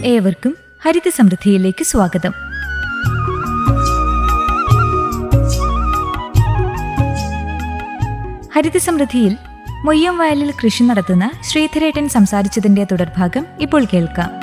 ഏവർക്കും ഹരിത സമൃദ്ധിയിലേക്ക് സ്വാഗതം ഹരിത സമൃദ്ധിയിൽ മൊയ്യം വയലിൽ കൃഷി നടത്തുന്ന ശ്രീധരേട്ടൻ സംസാരിച്ചതിന്റെ തുടർഭാഗം ഇപ്പോൾ കേൾക്കാം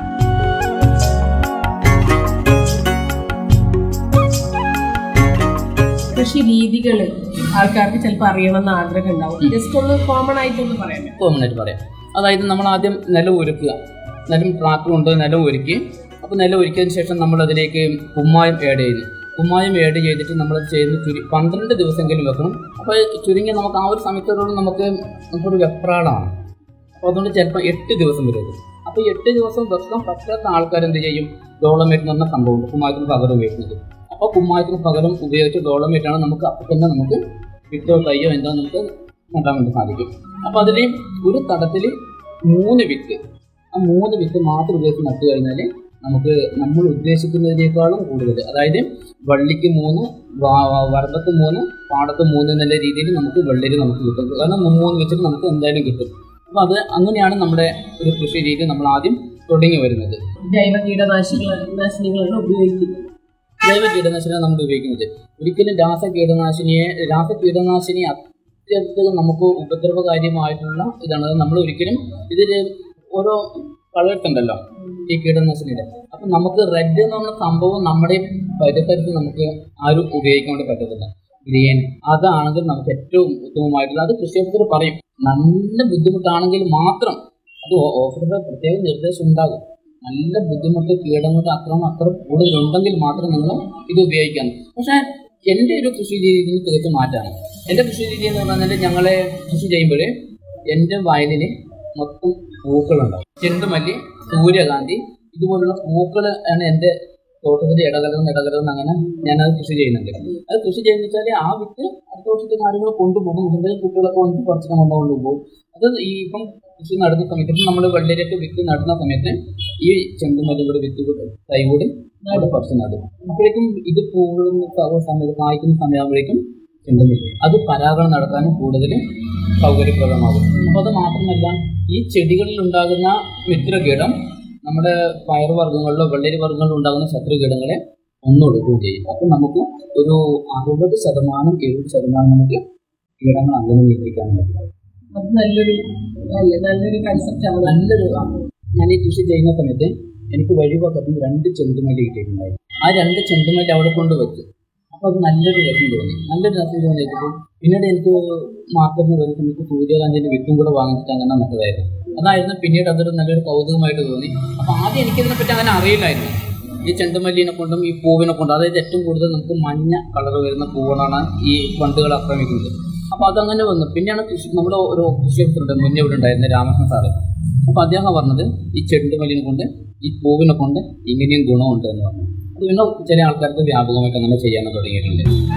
കൃഷി രീതികൾ ആൾക്കാർക്ക് ചിലപ്പോൾ അറിയണമെന്ന് ആഗ്രഹം ഉണ്ടാവും ജസ്റ്റ് ഒന്ന് കോമൺ ആയിട്ടൊന്ന് പറയാം കോമണായിട്ട് പറയാം അതായത് നമ്മൾ ആദ്യം നിലം ഒരുക്കുക നിലം ട്രാക്ടർ കൊണ്ട് നിലം ഒരുക്കി അപ്പോൾ നിലം ഒരുക്കിയതിന് ശേഷം നമ്മൾ അതിലേക്ക് കുമ്മായം ആഡ് ചെയ്യുന്നു കുമ്മായം ആഡ് ചെയ്തിട്ട് നമ്മളത് ചെയ്യുന്ന ചുരി പന്ത്രണ്ട് ദിവസമെങ്കിലും വെക്കണം അപ്പോൾ ചുരുങ്ങി നമുക്ക് ആ ഒരു സമയത്തോടുകൂടി നമുക്ക് നമുക്കൊരു വെപ്രാളമാണ് അപ്പോൾ അതുകൊണ്ട് ചിലപ്പോൾ എട്ട് ദിവസം വരും അപ്പോൾ എട്ട് ദിവസം വെക്കാൻ പറ്റാത്ത ആൾക്കാർ എന്ത് ചെയ്യും ഡോളമേറ്റ് എന്ന് പറഞ്ഞ സംഭവമുണ്ട് കുമ്മായത്തിന് പകരം ഉപയോഗിക്കുന്നത് അപ്പോൾ കുമ്മായത്തിന് പകരം ഉപയോഗിച്ച് ഡോളമേറ്റാണ് നമുക്ക് അപ്പോൾ തന്നെ നമുക്ക് വിത്തോ തയ്യോ എന്തോ നമുക്ക് നട്ടാൻ വേണ്ടി സാധിക്കും അപ്പോൾ അതിൽ ഒരു തടത്തിൽ മൂന്ന് വിത്ത് ആ മൂന്ന് വിത്ത് മാത്രം ഉപയോഗിച്ച് നട്ടു കഴിഞ്ഞാൽ നമുക്ക് നമ്മൾ ഉദ്ദേശിക്കുന്നതിനേക്കാളും കൂടുതൽ അതായത് വള്ളിക്ക് മൂന്ന് വാ- വരമ്പത്ത് മൂന്ന് പാടത്ത് മൂന്ന് എന്നുള്ള രീതിയിൽ നമുക്ക് വെള്ളരി നമുക്ക് കിട്ടും കാരണം മൂന്ന് വെച്ചിട്ട് നമുക്ക് എന്തായാലും കിട്ടും അപ്പോൾ അത് അങ്ങനെയാണ് നമ്മുടെ ഒരു കൃഷി രീതി നമ്മൾ ആദ്യം തുടങ്ങി വരുന്നത് ജൈവ കീടനാശികൾ നാശിനികളാണ് ഉപയോഗിക്കുന്നത് ജൈവ കീടനാശിനിയാണ് നമ്മൾ ഉപയോഗിക്കുന്നത് ഒരിക്കലും രാസ കീടനാശിനിയെ രാസ കീടനാശിനി അത്യന്തം നമുക്ക് ഉപദ്രവകാര്യമായിട്ടുള്ള ഇതാണ് നമ്മൾ ഒരിക്കലും ഇതിൽ ഓരോ കളേഴ്സ് ഉണ്ടല്ലോ ഈ കീടനാശിനിയുടെ അപ്പം നമുക്ക് റെഡ് എന്ന് പറഞ്ഞ സംഭവം നമ്മുടെ പരിസരത്ത് നമുക്ക് ആരും ഉപയോഗിക്കാൻ വേണ്ടി പറ്റത്തില്ല ഗ്രീൻ അതാണെങ്കിൽ നമുക്ക് ഏറ്റവും ഉത്തമമായിട്ടുള്ള അത് കൃഷിയത്തിൽ പറയും നല്ല ബുദ്ധിമുട്ടാണെങ്കിൽ മാത്രം അത് ഓഫറുടെ പ്രത്യേക നിർദ്ദേശം ഉണ്ടാകും നല്ല ബുദ്ധിമുട്ട് കീടങ്ങളുടെ അക്രമം അത്ര കൂടുതലുണ്ടെങ്കിൽ മാത്രം നിങ്ങൾ ഇത് ഉപയോഗിക്കാം പക്ഷേ എൻ്റെ ഒരു കൃഷി രീതിയിൽ തികച്ചും മാറ്റാണ് എൻ്റെ കൃഷി രീതി എന്ന് പറഞ്ഞാൽ ഞങ്ങളെ കൃഷി ചെയ്യുമ്പോൾ എൻ്റെ വയലിന് മൊത്തം പൂക്കളുണ്ടാവും ചെണ്ടുമല്ലി സൂര്യകാന്തി ഇതുപോലുള്ള പൂക്കൾ ആണ് എൻ്റെ തോട്ടത്തിൽ ഇടകലർന്ന് ഇടകലർന്ന് അങ്ങനെ ഞാനത് കൃഷി ചെയ്യുന്നുണ്ട് അത് കൃഷി ചെയ്യുന്ന വെച്ചാൽ ആ വിത്ത് അടുത്ത വർഷത്തെ കാര്യങ്ങൾ കൊണ്ടുപോകും എന്തെങ്കിലും കുട്ടികളൊക്കെ വന്ന് കുറച്ചൊക്കെ കൊണ്ട് കൊണ്ടുപോകും അത് ഈ ഇപ്പം കൃഷി നടുന്ന സമയത്ത് ഇപ്പം നമ്മൾ വെള്ളരിയൊക്കെ വിത്ത് നടുന്ന സമയത്ത് ഈ ചെണ്ടുമല്ലി കൂടെ വിത്ത് കൂടെ തൈ കൂടി അവിടെ പറിച്ച് നടും അപ്പോഴേക്കും ഇത് പൂവുന്ന സ- സമയത്ത് കായ്ക്കുന്ന സമയമാകുമ്പോഴേക്കും ചെണ്ടുമല്ലി അത് പരാഗണം നടത്താനും കൂടുതൽ സൗകര്യപ്രദമാകും അപ്പോൾ അത് മാത്രമല്ല ഈ ചെടികളിൽ ഉണ്ടാകുന്ന മിത്രകീടം നമ്മുടെ പയറുവർഗ്ഗങ്ങളിലോ വെള്ളരി വർഗ്ഗങ്ങളിലോ ഉണ്ടാകുന്ന ശത്രുകീടങ്ങളെ ഒന്നൊടുക്കുകയും ചെയ്യും അപ്പം നമുക്ക് ഒരു അറുപത് ശതമാനം എഴുപത് ശതമാനം നമുക്ക് കീടങ്ങൾ അങ്ങനെ നിയന്ത്രിക്കാൻ പറ്റും അത് നല്ലൊരു അല്ലേ നല്ലൊരു കൺസെപ്റ്റ് ആണ് നല്ലൊരു ഞാൻ ഈ കൃഷി ചെയ്യുന്ന സമയത്ത് എനിക്ക് വഴിപക്കത്തും രണ്ട് ചെണ്ടുമല്ലി കിട്ടിയിട്ടുണ്ടായി ആ രണ്ട് ചെണ്ടുമല്ലി അവിടെ കൊണ്ട് വെച്ചു അപ്പോൾ അത് നല്ലൊരു രസം തോന്നി നല്ലൊരു രസം തോന്നിയപ്പോൾ പിന്നീട് എനിക്ക് മാർക്കറ്റിൽ വരുന്ന സമയത്ത് സൂര്യകാന്തിൻ്റെ വിത്തും കൂടെ വാങ്ങിച്ചിട്ട് അങ്ങനെ നട്ടതായിരുന്നു അതായിരുന്നു പിന്നീട് അതൊരു നല്ലൊരു കൗതുകമായിട്ട് തോന്നി അപ്പോൾ ആദ്യം എനിക്കിതിനെപ്പറ്റി അങ്ങനെ അറിയില്ലായിരുന്നു ഈ ചെണ്ടുമല്ലിനെ കൊണ്ടും ഈ പൂവിനെ കൊണ്ടും അതായത് ഏറ്റവും കൂടുതൽ നമുക്ക് മഞ്ഞ കളർ വരുന്ന പൂവുകളാണ് ഈ വണ്ടുകൾ ആക്രമിക്കുന്നത് അപ്പോൾ അതങ്ങനെ വന്നു പിന്നെയാണ് കൃഷി നമ്മുടെ ഒരു കൃഷി ഓഫീസറുണ്ട് മുന്നേ ഇവിടെ ഉണ്ടായിരുന്ന രാമകൃഷ്ണൻ സാറ് അപ്പോൾ അദ്ദേഹം പറഞ്ഞത് ഈ ചെണ്ടുമല്ലിനെ കൊണ്ട് ഈ പൂവിനെ കൊണ്ട് ഇങ്ങനെയും ഗുണമുണ്ട് എന്ന് പറഞ്ഞു അത് പിന്നെ ചില ആൾക്കാർക്ക് വ്യാപകമായിട്ട് അങ്ങനെ ചെയ്യാൻ തുടങ്ങിയിട്ടുണ്ട്